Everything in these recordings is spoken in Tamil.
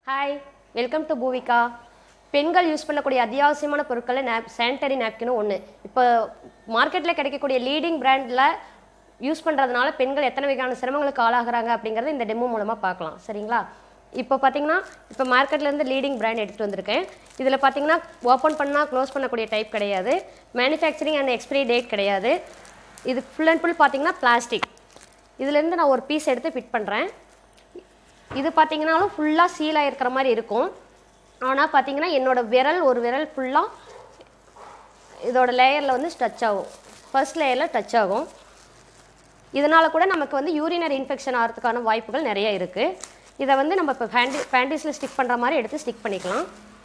ஹாய் வெல்கம் டு பூவிகா பெண்கள் யூஸ் பண்ணக்கூடிய அத்தியாவசியமான பொருட்களில் நேப் சானிட்டரி நாப்கினும் ஒன்று இப்போ மார்க்கெட்டில் கிடைக்கக்கூடிய லீடிங் பிராண்டில் யூஸ் பண்ணுறதுனால பெண்கள் எத்தனை வகையான சிரமங்களுக்கு ஆளாகிறாங்க அப்படிங்கிறத இந்த டெமோ மூலமாக பார்க்கலாம் சரிங்களா இப்போ பார்த்தீங்கன்னா இப்போ மார்க்கெட்லேருந்து லீடிங் பிராண்ட் எடுத்துகிட்டு வந்திருக்கேன் இதில் பார்த்தீங்கன்னா ஓப்பன் பண்ணால் க்ளோஸ் பண்ணக்கூடிய டைப் கிடையாது மேனுஃபேக்சரிங் அண்ட் எக்ஸ்பிரி டேட் கிடையாது இது ஃபுல் அண்ட் ஃபுல் பார்த்தீங்கன்னா பிளாஸ்டிக் இதுலேருந்து நான் ஒரு பீஸ் எடுத்து ஃபிட் பண்ணுறேன் இது பார்த்தீங்கன்னாலும் ஃபுல்லாக சீல் ஆகிருக்கிற மாதிரி இருக்கும் ஆனால் பார்த்தீங்கன்னா என்னோட விரல் ஒரு விரல் ஃபுல்லாக இதோட லேயரில் வந்து டச் ஆகும் ஃபர்ஸ்ட் லேயரில் டச் ஆகும் இதனால் கூட நமக்கு வந்து யூரினரி இன்ஃபெக்ஷன் ஆகிறதுக்கான வாய்ப்புகள் நிறைய இருக்குது இதை வந்து நம்ம இப்போ பேண்டி பேண்டிஸில் ஸ்டிக் பண்ணுற மாதிரி எடுத்து ஸ்டிக் பண்ணிக்கலாம்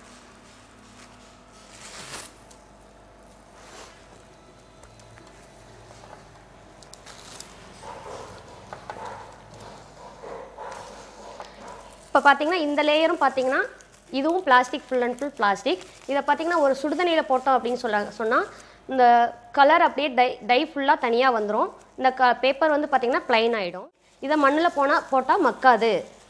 இப்போ பார்த்தீங்கன்னா இந்த லேயரும் பார்த்தீங்கன்னா இதுவும் plastic full and full plastic இதை பார்த்தீங்கன்னா ஒரு சுடுதண்ணியில் போட்டோம் அப்படின்னு சொல்ல சொன்னால் இந்த கலர் அப்படியே டை டை ஃபுல்லாக தனியாக வந்துடும் இந்த க பேப்பர் வந்து பார்த்தீங்கன்னா ப்ளைன் ஆகிடும் இதை மண்ணில் போனால் போட்டால் மக்காது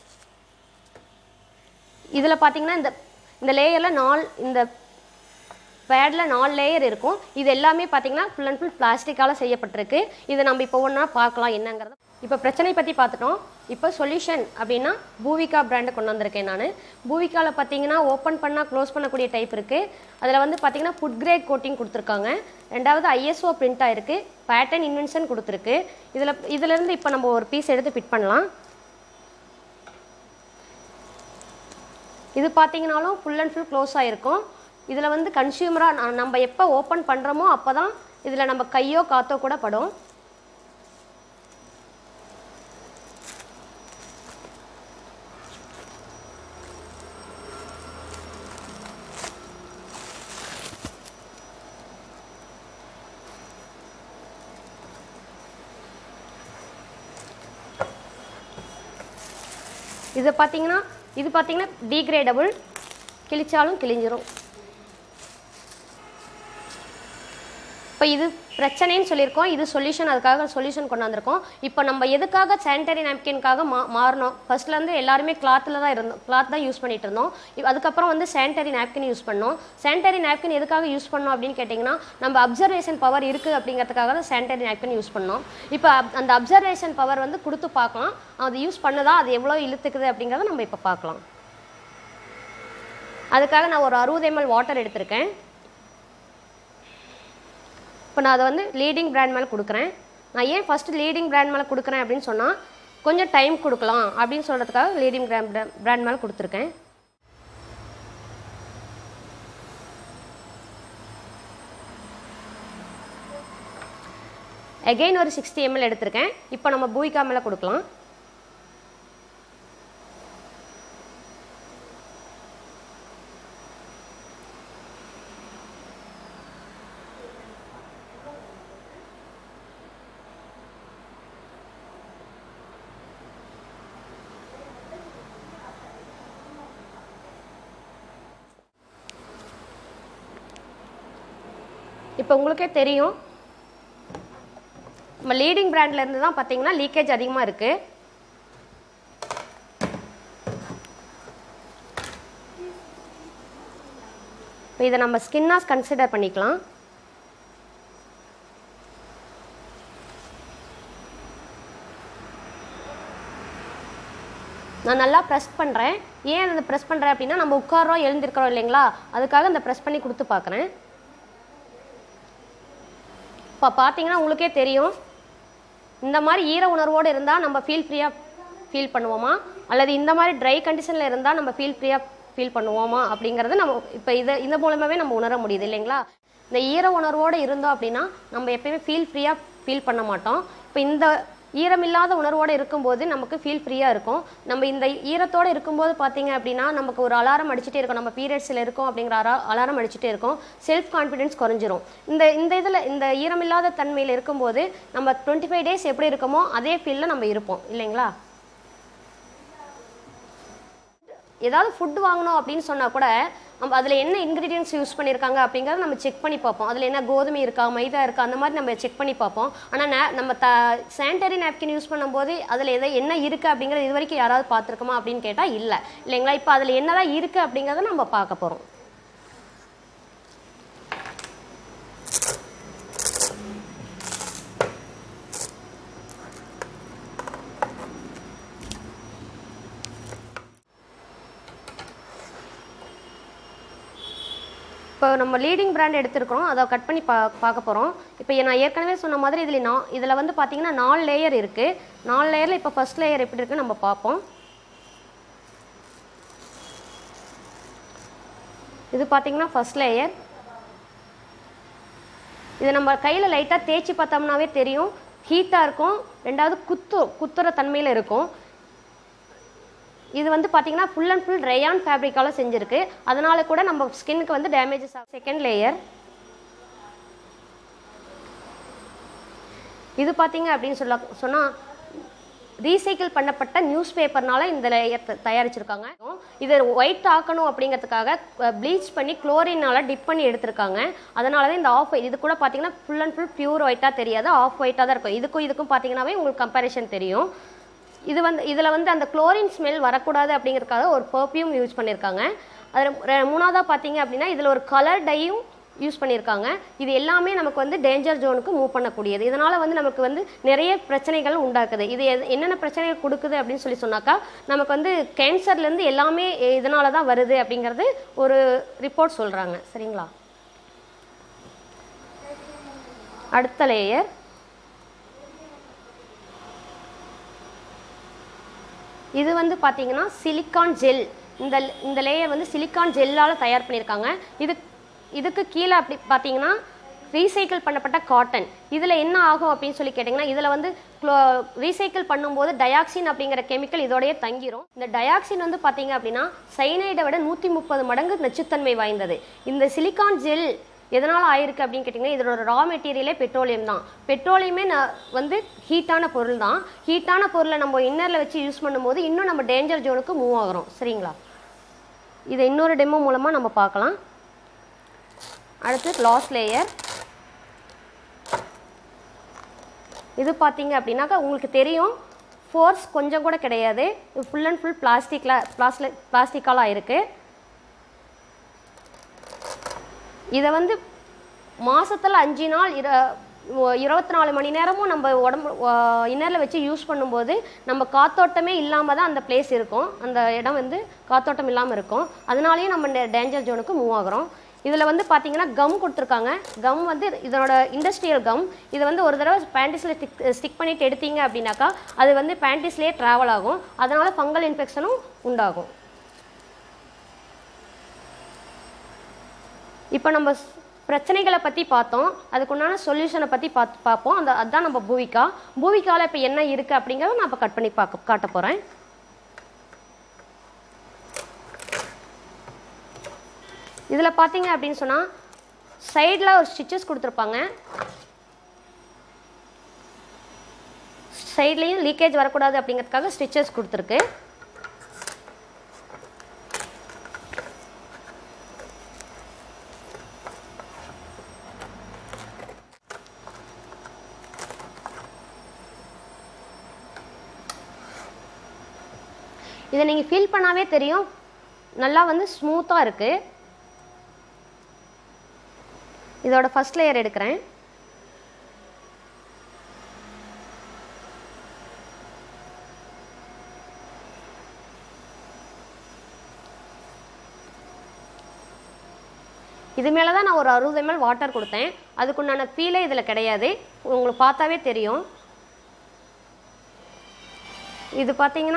இதில் பார்த்தீங்கன்னா இந்த இந்த லேயரில் நாலு இந்த பேடில் நாலு லேயர் இருக்கும் இது எல்லாமே பார்த்தீங்கன்னா ஃபுல் அண்ட் ஃபுல் பிளாஸ்டிக்கால் செய்யப்பட்டிருக்கு இதை நம்ம இப்போ ஒன்றா பார்க்கலாம் என்னங்கிறத இப்போ பிரச்சனை பற்றி பார்த்துட்டோம் இப்போ சொல்யூஷன் அப்படின்னா பூவிகா பிராண்டை கொண்டு வந்திருக்கேன் நான் பூவிகாவில் பார்த்தீங்கன்னா ஓப்பன் பண்ணால் க்ளோஸ் பண்ணக்கூடிய டைப் இருக்குது அதில் வந்து பார்த்தீங்கன்னா ஃபுட் கிரேட் கோட்டிங் கொடுத்துருக்காங்க ரெண்டாவது ஐஎஸ்ஓ பிரிண்ட் ஆயிருக்கு பேட்டர்ன் இன்வென்ஷன் கொடுத்துருக்கு இதில் இதிலேருந்து இப்போ நம்ம ஒரு பீஸ் எடுத்து ஃபிட் பண்ணலாம் இது பார்த்தீங்கனாலும் ஃபுல் அண்ட் ஃபுல் க்ளோஸ் ஆகிருக்கும் இதில் வந்து கன்சியூமராக நம்ம எப்போ ஓப்பன் பண்ணுறோமோ அப்போ தான் இதில் நம்ம கையோ காத்தோ கூட படும் இது பார்த்தீங்கன்னா இது பார்த்தீங்கன்னா டீக்ரேடபுள் கிழிச்சாலும் கிழிஞ்சிரும் இப்போ இது பிரச்சனைன்னு சொல்லியிருக்கோம் இது சொல்யூஷன் அதுக்காக சொல்யூஷன் கொண்டு வந்திருக்கோம் இப்போ நம்ம எதுக்காக சானிட்டரி நாப்கின்காக மா மாறணும் ஃபர்ஸ்ட்லேருந்து எல்லாருமே கிளாத்தில் தான் இருந்தோம் கிளாத் தான் யூஸ் பண்ணிட்டு இருந்தோம் இப்ப அதுக்கப்புறம் வந்து சானிட்டரி நாப்கின் யூஸ் பண்ணோம் சானிட்டரி நாப்கின் எதுக்காக யூஸ் பண்ணோம் அப்படின்னு கேட்டிங்கன்னா நம்ம அப்சர்வேஷன் பவர் இருக்குது அப்படிங்கிறதுக்காக தான் சானிட்டரி நாப்கின் யூஸ் பண்ணோம் இப்போ அப்- அந்த அப்சர்வேஷன் பவர் வந்து கொடுத்து பார்க்கலாம் அது யூஸ் பண்ணுதா அது எவ்வளோ இழுத்துக்குது அப்படிங்கிறத நம்ம இப்போ பார்க்கலாம் அதுக்காக நான் ஒரு அறுபது எம்எல் வாட்டர் எடுத்திருக்கேன் இப்போ நான் அதை வந்து லீடிங் பிராண்ட் மேலே கொடுக்குறேன் நான் ஏன் ஃபஸ்ட்டு லீடிங் பிராண்ட் மேலே கொடுக்குறேன் அப்படின்னு சொன்னால் கொஞ்சம் டைம் கொடுக்கலாம் அப்படின்னு சொல்கிறதுக்காக லீடிங் பிராண்ட் பிராண்ட் மேலே கொடுத்துருக்கேன் அகைன் ஒரு சிக்ஸ்டி எம்எல் எடுத்திருக்கேன் இப்போ நம்ம பூய்கா மேலே கொடுக்கலாம் இப்போ உங்களுக்கே தெரியும் நம்ம லீடிங் பிராண்ட்ல இருந்து தான் பார்த்தீங்கன்னா லீக்கேஜ் அதிகமாக இருக்கு இப்போ இதை நம்ம ஸ்கின்னாக கன்சிடர் பண்ணிக்கலாம் நான் நல்லா ப்ரெஸ் பண்ணுறேன் ஏன் அதை ப்ரெஸ் பண்ணுறேன் அப்படின்னா நம்ம உட்காரோம் எழுந்திருக்கிறோம் இல்லைங்களா அதுக்காக இந்த ப்ரெஸ் பண்ணி கொடுத்து பார்க்குறேன் இப்போ பார்த்தீங்கன்னா உங்களுக்கே தெரியும் இந்த மாதிரி ஈர உணர்வோடு இருந்தால் நம்ம ஃபீல் ஃப்ரீயாக ஃபீல் பண்ணுவோமா அல்லது இந்த மாதிரி ட்ரை கண்டிஷனில் இருந்தால் நம்ம ஃபீல் ஃப்ரீயாக ஃபீல் பண்ணுவோமா அப்படிங்கிறது நம்ம இப்போ இதை இந்த மூலமாகவே நம்ம உணர முடியுது இல்லைங்களா இந்த ஈர உணர்வோடு இருந்தோம் அப்படின்னா நம்ம எப்பயுமே ஃபீல் ஃப்ரீயாக ஃபீல் பண்ண மாட்டோம் இப்போ இந்த ஈரமில்லாத உணர்வோடு இருக்கும்போது நமக்கு ஃபீல் ஃப்ரீயாக இருக்கும் நம்ம இந்த ஈரத்தோடு இருக்கும்போது பார்த்தீங்க அப்படின்னா நமக்கு ஒரு அலாரம் அடிச்சுட்டே இருக்கும் நம்ம பீரியட்ஸில் இருக்கோம் அப்படிங்கிற அலா அலாரம் அடிச்சுட்டே இருக்கும் செல்ஃப் கான்ஃபிடென்ஸ் குறைஞ்சிரும் இந்த இந்த இதில் இந்த ஈரமில்லாத தன்மையில் இருக்கும்போது நம்ம டுவெண்ட்டி ஃபைவ் டேஸ் எப்படி இருக்கோமோ அதே ஃபீலில் நம்ம இருப்போம் இல்லைங்களா ஏதாவது ஃபுட் வாங்கணும் அப்படின்னு சொன்னால் கூட நம்ம அதில் என்ன இன்க்ரீடியன்ஸ் யூஸ் பண்ணியிருக்காங்க அப்படிங்கிறத நம்ம செக் பண்ணி பார்ப்போம் அதில் என்ன கோதுமை இருக்கா மைதா இருக்கா அந்த மாதிரி நம்ம செக் பண்ணி பார்ப்போம் ஆனால் நே நம்ம த சானிடரி நாப்கின் யூஸ் பண்ணும்போது அதில் எதை என்ன இருக்குது அப்படிங்கிறது இது வரைக்கும் யாராவது பார்த்துருக்கோமா அப்படின்னு கேட்டால் இல்லை இல்லைங்களா இப்போ அதில் என்னதான் இருக்குது அப்படிங்கிறத நம்ம பார்க்க போகிறோம் இப்போ நம்ம லீடிங் பிராண்ட் எடுத்திருக்கிறோம் அதை கட் பண்ணி பா பார்க்க போகிறோம் இப்போ நான் ஏற்கனவே சொன்ன மாதிரி இதில் நான் இதில் வந்து பார்த்தீங்கன்னா நாலு லேயர் இருக்குது நாலு லேயரில் இப்போ ஃபர்ஸ்ட் லேயர் எப்படி இருக்குன்னு நம்ம பார்ப்போம் இது பார்த்தீங்கன்னா ஃபர்ஸ்ட் லேயர் இது நம்ம கையில் லைட்டாக தேய்ச்சி பார்த்தோம்னாவே தெரியும் ஹீட்டாக இருக்கும் ரெண்டாவது குத்து குத்துற தன்மையில் இருக்கும் இது வந்து பார்த்தீங்கன்னா ஃபுல் அண்ட் ஃபுல் ரேயான் ஃபேப்ரிக்கால செஞ்சிருக்கு அதனால கூட நம்ம ஸ்கின்னுக்கு வந்து டேமேஜஸ் செகண்ட் லேயர் இது பார்த்தீங்க அப்படின்னு சொல்ல சொன்னால் ரீசைக்கிள் பண்ணப்பட்ட நியூஸ் பேப்பர்னால இந்த லேயர் தயாரிச்சிருக்காங்க இதை ஒயிட் ஆக்கணும் அப்படிங்கிறதுக்காக ப்ளீச் பண்ணி குளோரினால டிப் பண்ணி எடுத்திருக்காங்க அதனால தான் இந்த ஆஃப் இது கூட பார்த்தீங்கன்னா ஃபுல் அண்ட் ஃபுல் பியூர் ஒயிட்டாக தெரியாது ஆஃப் ஒயிட்டாக தான் இருக்கும் இதுக்கும் இதுக்கும் பார்த்தீங்கன்னாவே உங்களுக்கு கம்பேரிஷன் தெரியும் இது வந்து இதில் வந்து அந்த குளோரின் ஸ்மெல் வரக்கூடாது அப்படிங்கிறதுக்காக ஒரு பெர்ஃப்யூம் யூஸ் பண்ணியிருக்காங்க அதில் மூணாவதாக பார்த்தீங்க அப்படின்னா இதில் ஒரு கலர் டையும் யூஸ் பண்ணியிருக்காங்க இது எல்லாமே நமக்கு வந்து டேஞ்சர் ஜோனுக்கு மூவ் பண்ணக்கூடியது இதனால் வந்து நமக்கு வந்து நிறைய பிரச்சனைகள் உண்டாக்குது இது எது- என்னென்ன பிரச்சனைகள் கொடுக்குது அப்படின்னு சொல்லி சொன்னாக்கா நமக்கு வந்து கேன்சர்லேருந்து எல்லாமே இதனால தான் வருது அப்படிங்கிறது ஒரு ரிப்போர்ட் சொல்கிறாங்க சரிங்களா அடுத்த லேயர் இது வந்து பார்த்தீங்கன்னா சிலிக்கான் ஜெல் இந்த இந்த லேயர் வந்து சிலிக்கான் ஜெல்லால் தயார் பண்ணியிருக்காங்க இது இதுக்கு கீழே அப்படி பார்த்தீங்கன்னா ரீசைக்கிள் பண்ணப்பட்ட காட்டன் இதில் என்ன ஆகும் அப்படின்னு சொல்லி கேட்டிங்கன்னா இதில் வந்து ரீசைக்கிள் பண்ணும்போது டயாக்சின் அப்படிங்கிற கெமிக்கல் இதோடயே தங்கிரும் இந்த டயாக்சின் வந்து பார்த்தீங்க அப்படின்னா சைனைடை விட நூற்றி முப்பது மடங்கு நச்சுத்தன்மை வாய்ந்தது இந்த சிலிக்கான் ஜெல் எதனால் ஆயிருக்கு அப்படின்னு கேட்டிங்கன்னா இதோட ரா மெட்டீரியலே பெட்ரோலியம் தான் பெட்ரோலியமே ந- வந்து ஹீட்டான பொருள் தான் ஹீட்டான பொருளை நம்ம இன்னரில் வச்சு யூஸ் பண்ணும்போது இன்னும் நம்ம டேஞ்சர் ஜோனுக்கு மூவ் ஆகுறோம் சரிங்களா இதை இன்னொரு டெமோ மூலமாக நம்ம பார்க்கலாம் அடுத்து லாஸ் லேயர் இது பார்த்தீங்க அப்படின்னாக்கா உங்களுக்கு தெரியும் ஃபோர்ஸ் கொஞ்சம் கூட கிடையாது இது ஃபுல் அண்ட் ஃபுல் பிளாஸ்டிக்கில் பிளாஸ்டிக் பிளாஸ்டிக்காலாம் இருக்குது இதை வந்து மாசத்துல அஞ்சு நாள் இர ஒ- இருபத்தி நாலு மணி நேரமும் நம்ம உடம்பு இன்னரில் வச்சு யூஸ் பண்ணும்போது நம்ம காத்தோட்டமே இல்லாமல் தான் அந்த பிளேஸ் இருக்கும் அந்த இடம் வந்து காத்தோட்டம் இல்லாமல் இருக்கும் அதனாலேயும் நம்ம டேஞ்சர் ஜோனுக்கு மூவ் ஆகுறோம் இதில் வந்து பார்த்தீங்கன்னா கம் கொடுத்துருக்காங்க கம் வந்து இதனோட இண்டஸ்ட்ரியல் கம் இதை வந்து ஒரு தடவை பேண்டிஸில் ஸ்டிக் ஸ்டிக் பண்ணிட்டு எடுத்தீங்க அப்படின்னாக்கா அது வந்து பேண்டிஸ்லேயே ட்ராவல் ஆகும் அதனால் ஃபங்கல் இன்ஃபெக்ஷனும் உண்டாகும் இப்போ நம்ம ஸ்- பிரச்சனைகளை பற்றி பார்த்தோம் அதுக்குண்டான சொல்யூஷனை பற்றி பார்த்து பார்ப்போம் அந்த அதுதான் நம்ம பூவிகா பூவிகாவில் இப்போ என்ன இருக்குது அப்படிங்கிறத நான் இப்போ கட் பண்ணி பார்க்க காட்ட போகிறேன் இதில் பார்த்தீங்க அப்படின்னு சொன்னால் சைடில் ஒரு ஸ்டிச்சஸ் கொடுத்துருப்பாங்க சைட்லேயும் லீக்கேஜ் வரக்கூடாது அப்படிங்கிறதுக்காக ஸ்டிச்சஸ் கொடுத்துருக்கு இதை நீங்கள் ஃபீல் பண்ணாவே தெரியும் நல்லா வந்து ஸ்மூத்தாக இருக்குது இதோட ஃபர்ஸ்ட் லேயர் எடுக்கிறேன் இது மேலே தான் நான் ஒரு அறுபது ml வாட்டர் கொடுத்தேன் அதுக்குண்டான ஃபீலே இதில் கிடையாது உங்களுக்கு பார்த்தாவே தெரியும் இது பார்த்தீங்கன்னா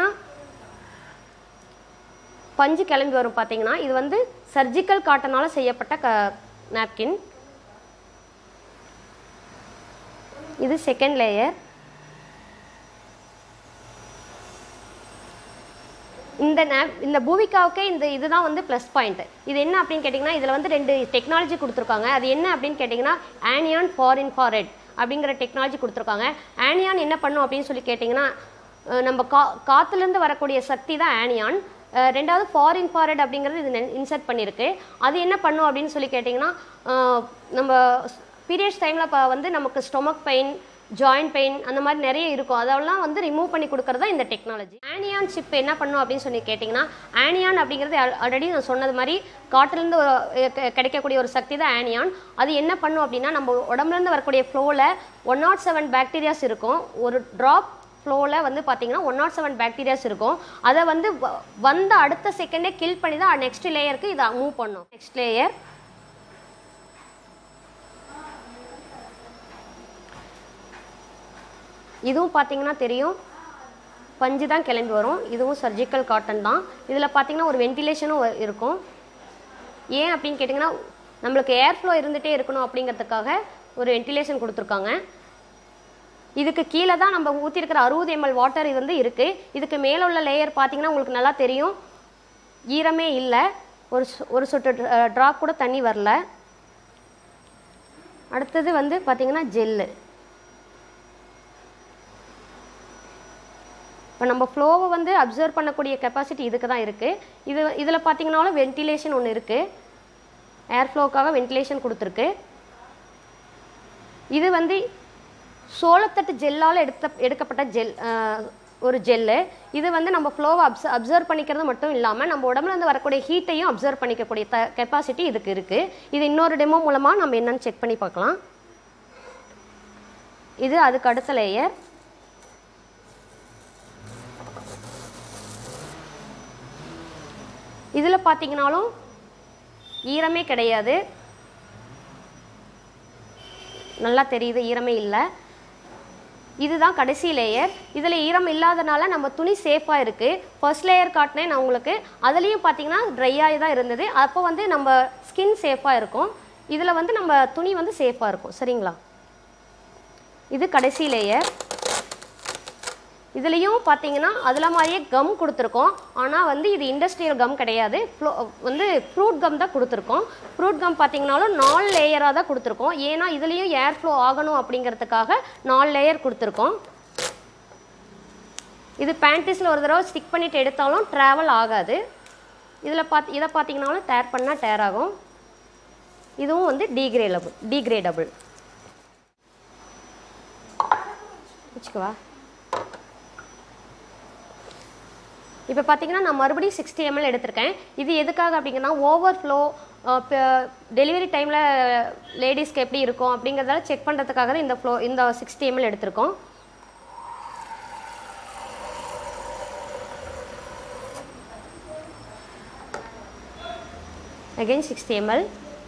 பஞ்சு கிளம்பி வரும் பார்த்தீங்கன்னா இது வந்து சர்ஜிக்கல் காட்டனால் செய்யப்பட்ட க நாப்கின் இது செகண்ட் லேயர் இந்த நேப் இந்த பூவிகாவுக்கே இந்த இதுதான் வந்து ப்ளஸ் பாயிண்ட் இது என்ன அப்படின்னு கேட்டிங்கன்னா இதில் வந்து ரெண்டு டெக்னாலஜி கொடுத்துருக்காங்க அது என்ன அப்படின்னு கேட்டிங்கன்னா ஆனியான் ஃபார் இன்ஃபாரெட் அப்படிங்கிற டெக்னாலஜி கொடுத்துருக்காங்க ஆனியான் என்ன பண்ணும் அப்படின்னு சொல்லி கேட்டிங்கன்னா அஹ் நம்ம கா காற்றுலேருந்து வரக்கூடிய சக்தி தான் ஆனியான் அஹ், ரெண்டாவது ஃபாரின் ஃபாரட் அப்படிங்கிறது இது இன்சர்ட் பண்ணியிருக்கு அது என்ன பண்ணும் அப்படின்னு சொல்லி கேட்டிங்கன்னா அஹ், நம்ம பீரியட்ஸ் டைமில் இப்போ வந்து நமக்கு ஸ்டொமக் பெயின் ஜாயிண்ட் பெயின் அந்த மாதிரி நிறைய இருக்கும் அதெல்லாம் வந்து ரிமூவ் பண்ணி கொடுக்கறது தான் இந்த டெக்னாலஜி ஆனியான் சிப் என்ன பண்ணும் அப்படின்னு சொல்லி கேட்டிங்கன்னா ஆனியான் அப்படிங்கிறது ஆல்ரெடி நான் சொன்னது மாதிரி காட்டிலேருந்து கிடைக்கக்கூடிய ஒரு சக்தி தான் ஆனியான் அது என்ன பண்ணும் அப்படின்னா நம்ம உடம்புலேருந்து வரக்கூடிய ஃப்ளோவில் ஒன் நாட் செவன் பாக்டீரியாஸ் இருக்கும் ஒரு ட்ராப் ஃப்ளோவில் வந்து பார்த்தீங்கன்னா ஒன் நாட் செவன் பாக்டீரியாஸ் இருக்கும் அதை வந்து வ- வந்த அடுத்த செகண்டே கில் பண்ணி தான் நெக்ஸ்ட் லேயருக்கு இதை மூவ் பண்ணும் நெக்ஸ்ட் லேயர் இதுவும் பார்த்தீங்கன்னா தெரியும் பஞ்சு தான் கிளம்பி வரும் இதுவும் சர்ஜிக்கல் காட்டன் தான் இதில் பார்த்தீங்கன்னா ஒரு வென்டிலேஷனும் இருக்கும் ஏன் அப்படின்னு கேட்டிங்கன்னா நம்மளுக்கு ஏர் ஃப்ளோ இருந்துகிட்டே இருக்கணும் அப்படிங்கிறதுக்காக ஒரு வென்டிலேஷன் கொடுத்துருக்காங்க இதுக்கு கீழே தான் நம்ம ஊற்றிருக்கிற அறுபது எம்எல் வாட்டர் இது வந்து இருக்குது இதுக்கு மேலே உள்ள லேயர் பார்த்தீங்கன்னா உங்களுக்கு நல்லா தெரியும் ஈரமே இல்லை ஒரு சொ- ஒரு சொட்டு ட்ராப் கூட தண்ணி வரல அடுத்தது வந்து பார்த்தீங்கன்னா ஜெல்லு இப்போ நம்ம ஃப்ளோவை வந்து அப்சர்வ் பண்ணக்கூடிய கெப்பாசிட்டி இதுக்கு தான் இருக்குது இது இதில் பார்த்தீங்கன்னாலும் வென்டிலேஷன் ஒன்று இருக்குது ஏர் ஃப்ளோக்காக வென்டிலேஷன் கொடுத்துருக்கு இது வந்து சோளத்தட்டு ஜெல்லால் எடுத்த எடுக்கப்பட்ட ஜெல் ஒரு ஜெல்லு இது வந்து நம்ம ஃப்ளோவை அப்ச அப்சர்வ் பண்ணிக்கிறது மட்டும் இல்லாமல் நம்ம உடம்புல இருந்து வரக்கூடிய ஹீட்டையும் அப்சர்வ் பண்ணிக்கக்கூடிய த கெப்பாசிட்டி இதுக்கு இருக்குது இது இன்னொரு டெமோ மூலமாக நம்ம என்னன்னு செக் பண்ணி பார்க்கலாம் இது அதுக்கு அடுத்த லேயர் இதில் பார்த்தீங்கனாலும் ஈரமே கிடையாது நல்லா தெரியுது ஈரமே இல்லை இதுதான் கடைசி லேயர் இதில் ஈரம் இல்லாதனால நம்ம துணி சேஃபாக இருக்குது ஃபர்ஸ்ட் லேயர் காட்டினேன் நான் உங்களுக்கு அதுலேயும் பார்த்தீங்கன்னா ட்ரையாக தான் இருந்தது அப்போ வந்து நம்ம ஸ்கின் சேஃபாக இருக்கும் இதில் வந்து நம்ம துணி வந்து சேஃபாக இருக்கும் சரிங்களா இது கடைசி லேயர் இதுலேயும் பார்த்தீங்கன்னா அதில் மாதிரியே கம் கொடுத்துருக்கோம் ஆனால் வந்து இது இண்டஸ்ட்ரியல் கம் கிடையாது ஃப்ளோ வந்து ஃப்ரூட் கம் தான் கொடுத்துருக்கோம் ஃப்ரூட் கம் பார்த்தீங்கனாலும் நாலு லேயராக தான் கொடுத்துருக்கோம் ஏன்னா இதுலேயும் ஏர் ஃப்ளோ ஆகணும் அப்படிங்கிறதுக்காக நாலு லேயர் கொடுத்துருக்கோம் இது பேண்டிஸில் ஒரு தடவை ஸ்டிக் பண்ணிட்டு எடுத்தாலும் ட்ராவல் ஆகாது இதில் பார்த்து இதை பார்த்தீங்கனாலும் டேர் பண்ணால் டேர் ஆகும் இதுவும் வந்து டீக்ரேடபிள் டீக்ரேடபிள் வச்சுக்கவா இப்போ பார்த்தீங்கன்னா நான் மறுபடியும் சிக்ஸ்டி எம்எல் எடுத்திருக்கேன் இது எதுக்காக அப்படிங்கன்னா ஓவர் ஃப்ளோ டெலிவரி டைமில் லேடிஸ்க்கு எப்படி இருக்கும் அப்படிங்கிறதால செக் பண்ணுறதுக்காக தான் இந்த ஃப்ளோ இந்த சிக்ஸ்டி எம்எல் எடுத்திருக்கோம் அகைன் சிக்ஸ்டி எம்எல்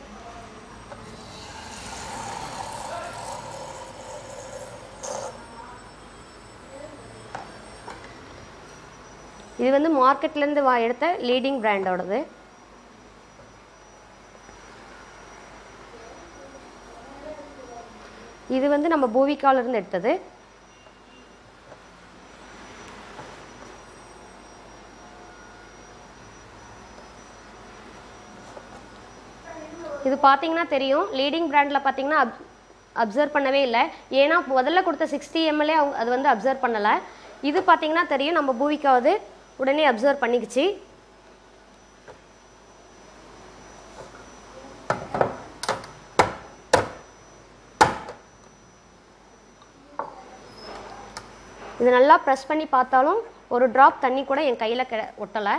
இது வந்து மார்க்கெட்லேருந்து வா எடுத்த லீடிங் பிராண்டோடது இது வந்து நம்ம பூவிகால இருந்து எடுத்தது இது பார்த்தீங்கன்னா தெரியும் லீடிங் பிராண்டில் பார்த்தீங்கன்னா அப் அப்சர்வ் பண்ணவே இல்லை ஏன்னா முதல்ல கொடுத்த சிக்ஸ்டி எம்எல்ஏ அவங்க அது வந்து அப்சர்வ் பண்ணலை இது பார்த்தீங்கன்னா தெரியும் நம்ம பூவிக்காவது உடனே அப்சர்வ் பண்ணிக்கிச்சு இது நல்லா ப்ரெஸ் பண்ணி பார்த்தாலும் ஒரு ட்ராப் தண்ணி கூட என் கையில் கிட ஒட்டலை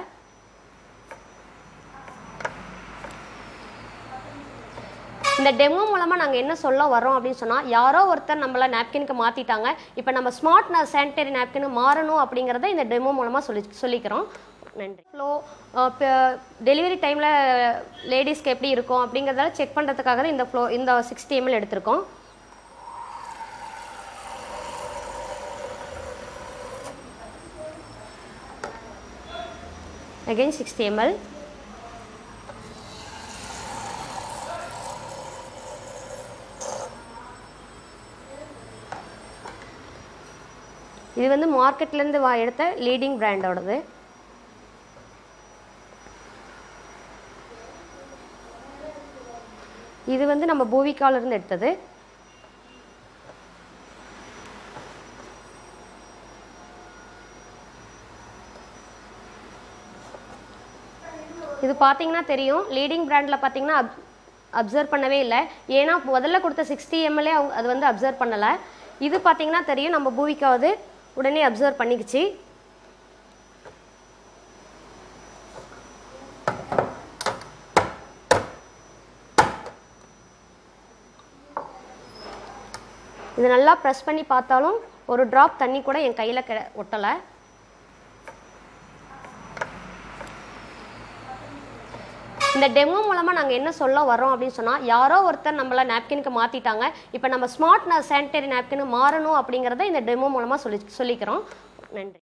இந்த டெமோ மூலமாக நாங்கள் என்ன சொல்ல வரோம் அப்படின்னு சொன்னால் யாரோ ஒருத்தர் நம்மள நாப்கினுக்கு மாற்றிட்டாங்க இப்போ நம்ம ஸ்மார்ட் சானிட்டரி நாப்கின் மாறணும் அப்படிங்கிறத இந்த டெமோ மூலமாக சொல்லி சொல்லிக்கிறோம் நன்றி ஃப்ளோ டெலிவரி டைமில் லேடிஸ்க்கு எப்படி இருக்கும் அப்படிங்கிறதால செக் பண்ணுறதுக்காக தான் இந்த ஃப்ளோ இந்த சிக்ஸ்டி எம்எல் எடுத்திருக்கோம் again 60 ml இது வந்து மார்க்கெட்லேருந்து வா எடுத்த லீடிங் பிராண்டோடது இது வந்து நம்ம பூவிகால இருந்து எடுத்தது இது பார்த்தீங்கன்னா தெரியும் லீடிங் பிராண்டில் பார்த்தீங்கன்னா அப் அப்சர்வ் பண்ணவே இல்லை ஏன்னா முதல்ல கொடுத்த சிக்ஸ்டி எம்எல்ஏ அவங்க அது வந்து அப்சர்வ் பண்ணலை இது பார்த்தீங்கன்னா தெரியும் நம்ம பூவிக்காவது உடனே அப்சர்வ் பண்ணிக்கிச்சு இது நல்லா ப்ரெஸ் பண்ணி பார்த்தாலும் ஒரு ட்ராப் தண்ணி கூட என் கையில் கெ ஒட்டலை இந்த டெமோ மூலமாக நாங்கள் என்ன சொல்ல வரோம் அப்படின்னு சொன்னால் யாரோ ஒருத்தர் நம்மள நாப்கினுக்கு மாற்றிட்டாங்க இப்போ நம்ம ஸ்மார்ட் சானிடரி நாப்கின் மாறணும் அப்படிங்கிறத இந்த டெமோ மூலமாக சொல்லி சொல்லிக்கிறோம் நன்றி